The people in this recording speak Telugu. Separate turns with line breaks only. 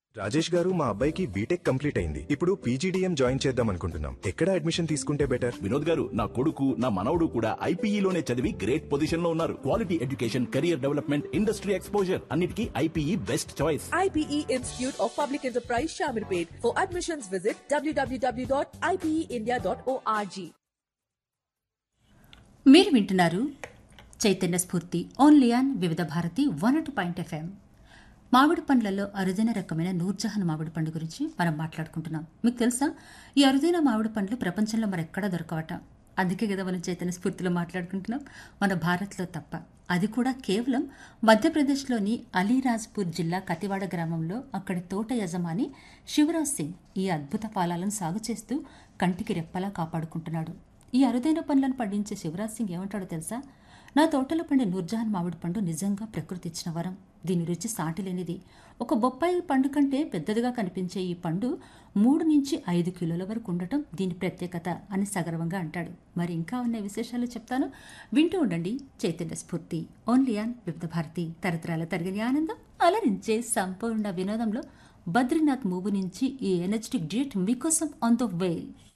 రాజేష్ గారు మా అబ్బాయికి బీటెక్ కంప్లీట్ అయింది ఇప్పుడు పీజీడీఎం జాయిన్ చేద్దాం అనుకుంటున్నాం ఎక్కడ అడ్మిషన్ తీసుకుంటే బెటర్
వినోద్ గారు నా కొడుకు నా మనవడు కూడా ఐపీఈలోనే చదివి గ్రేట్ పొజిషన్ లో ఉన్నారు quality education career development industry exposure అన్నిటికీ IPE best choice
IPE Institute of Public Enterprise Shamirpet. For admissions, visit www.ipeindia.org.
మీరు వింటున్నారు చైతన్య స్ఫూర్తి only on Vividh Bharati one అటు పాయింట్ ఎఫ్ఎం మామిడి పండ్లలో అరుదైన రకమైన నూర్జహాన్ మామిడి పండు గురించి మనం మాట్లాడుకుంటున్నాం మీకు తెలుసా ఈ అరుదైన మామిడి పండ్లు ప్రపంచంలో మరెక్కడా దొరకవట అందుకే కదా మనం చైతన్య స్ఫూర్తిలో మాట్లాడుకుంటున్నాం మన భారత్లో తప్ప అది కూడా కేవలం మధ్యప్రదేశ్లోని అలీరాజ్పూర్ జిల్లా కతివాడ గ్రామంలో అక్కడి తోట యజమాని శివరాజ్ సింగ్ ఈ అద్భుత ఫలాలను సాగు చేస్తూ కంటికి రెప్పలా కాపాడుకుంటున్నాడు ఈ అరుదైన పండ్లను పండించే శివరాజ్ సింగ్ ఏమంటాడో తెలుసా నా తోటలో పండే నూర్జహాన్ మామిడి పండు నిజంగా ప్రకృతి ఇచ్చిన వరం దీని రుచి సాటిలేనిది ఒక బొప్పాయి పండు కంటే పెద్దదిగా కనిపించే ఈ పండు మూడు నుంచి ఐదు కిలోల వరకు ఉండటం దీని ప్రత్యేకత అని సగర్వంగా అంటాడు మరి ఇంకా ఉన్న విశేషాలు చెప్తాను వింటూ ఉండండి చైతన్య స్ఫూర్తి ఓన్లీ ఆన్ వివిధ భారతి తరతరాల తరగని ఆనందం అలరించే సంపూర్ణ వినోదంలో బద్రీనాథ్ మూవీ నుంచి ఈ ఎనర్జెటిక్ డ్యూట్ మీకోసం ఆన్ ద వే